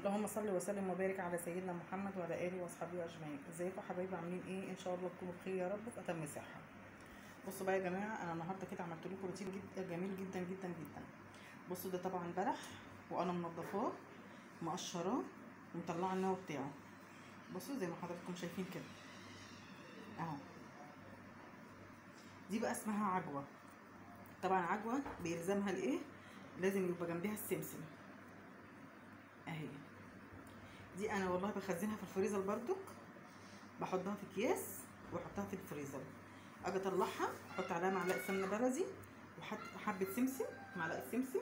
اللهم صل وسلم وبارك على سيدنا محمد وعلى اله واصحابه اجمعين ازيكم حبايبي عاملين ايه ان شاء الله تكونوا بخير يا رب في اتم صحه بصوا بقى يا جماعه انا النهارده كده عملت لكم روتين جدا جميل جدا جدا جدا بصوا ده طبعا بلح وانا منضفاه مقشراه ومطلعه النوى بتاعه بصوا زي ما حضراتكم شايفين كده اهو دي بقى اسمها عجوه طبعا عجوه بيلزمها الايه لازم يبقى جنبها السمسم اهي دي انا والله بخزنها في الفريزر بردك بحطها في اكياس واحطها في الفريزر اجي اطلعها احط عليها معلقه سمنه بلدي وحط حبه سمسم معلقه سمسم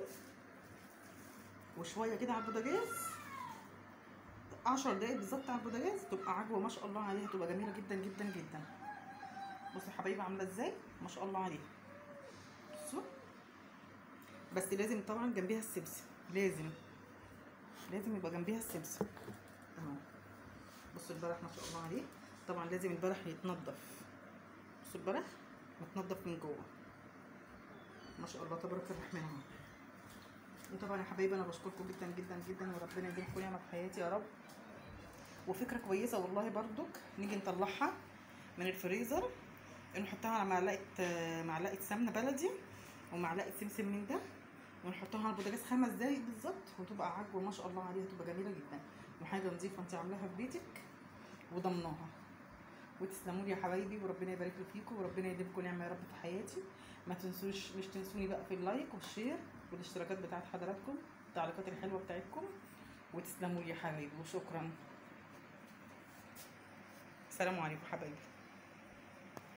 وشويه كده على البوتاجاز عشر دقايق بالظبط على البوتاجاز تبقى عجوه ما شاء الله عليها تبقى جميله جدا جدا جدا بصوا يا حبايبي عامله ازاي ما شاء الله عليها بصوا بس لازم طبعا جنبيها السمسم لازم لازم يبقى جنبيها السمسم اهو بصوا البلح ما شاء الله عليه طبعا لازم البلح يتنضف بصوا البلح متنضف من جوه ما شاء الله تبارك الرحمن اهو وطبعا يا حبايبي انا بشكركم جدا جدا جدا وربنا يديمكم نعمه في حياتي يا رب وفكره كويسه والله برضك نيجي نطلعها من الفريزر نحطها على معلقه معلقه سمنه بلدي ومعلقه سمسم من ده ونحطها على البوتاجاز خمس دقايق بالظبط وتبقى عجوه ما شاء الله عليها تبقى جميله جدا وحاجه نظيفه انت عاملاها في بيتك وضمناها وتسلموا لي يا حبايبي وربنا يبارك لي فيكم وربنا يديمكم نعمه يا رب في حياتي ما تنسوش مش تنسوني بقى في اللايك والشير والاشتراكات بتاعت حضراتكم التعليقات الحلوه بتاعتكم وتسلموا لي يا حبايبي وشكرا السلام عليكم حبايبي